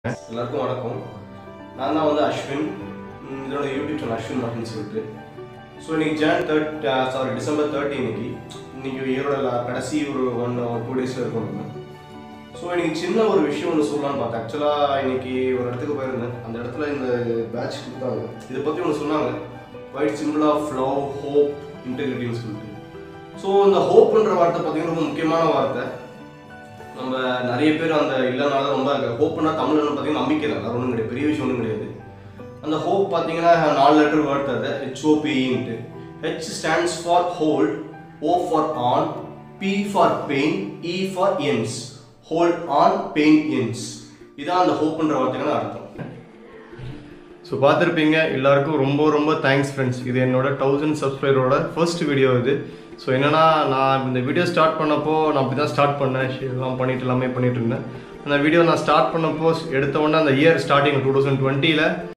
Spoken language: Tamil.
எல்லாருக்கும் வணக்கம் நான் தான் வந்து அஸ்வின் ம், இதோட யூடியூப் சேனல் அஸ்வின் அப்படின்னு சொல்லிட்டு ஸோ இன்னைக்கு Jan third sorry December thirty இன்னைக்கு இன்னைக்கு இயரோட la- கடைசி ஒரு ஒன் டூ டேஸில் இருக்கும் நம்ம ஸோ இன்னைக்கு சின்ன ஒரு விஷயம் ஒன்று சொல்லலாம்னு பார்த்தேன் ஆக்சுவலாக இன்னைக்கு ஒரு இடத்துக்கு போயிருந்தேன் அந்த இடத்துல இந்த பேட்ச் கொடுத்தாங்க இதை பற்றி ஒன்று சொன்னாங்க white symbol of love hope இன்டெகிரிட்டின்னு சொல்லிட்டு ஸோ இந்த ஹோப்ன்ற வார்த்தை பார்த்தீங்கன்னா ரொம்ப முக்கியமான வார்த்தை நம்ம நிறைய பேர் அந்த இல்லைனால ரொம்ப ஹோப்னா தமிழ்ல பார்த்தீங்கன்னா நம்பிக்கை தான் வேறு ஒன்றும் கிடையாது பெரிய விஷயம் ஒன்றும் கிடையாது அந்த ஹோப் பார்த்தீங்கன்னா நாலு லெட்டர் வேர்ட் அது ஹெச்ஓபின்ட்டு H stands for hold O for on P for pain E for ends hold on pain ends இதான் அந்த ஹோப்ன்ற வார்த்தைக்கான அர்த்தம் ஸோ பார்த்துருப்பீங்க எல்லாருக்கும் ரொம்ப ரொம்ப தேங்க்ஸ் ஃப்ரெண்ட்ஸ் இது என்னோட தௌசண்ட் சப்ஸ்கிரைபரோட ஃபர்ஸ்ட் வீடியோ இது ஸோ என்னன்னா நான் இந்த வீடியோ ஸ்டார்ட் பண்ணப்போ நான் அப்படி தான் ஸ்டார்ட் பண்ணேன் எல்லாம் பண்ணிட்டு எல்லாமே பண்ணிட்டு இருந்தேன் அந்த வீடியோ நான் ஸ்டார்ட் பண்ணப்போ எடுத்த உடனே அந்த இயர் ஸ்டார்டிங் டூ தௌசண்ட் டுவெண்ட்டியில்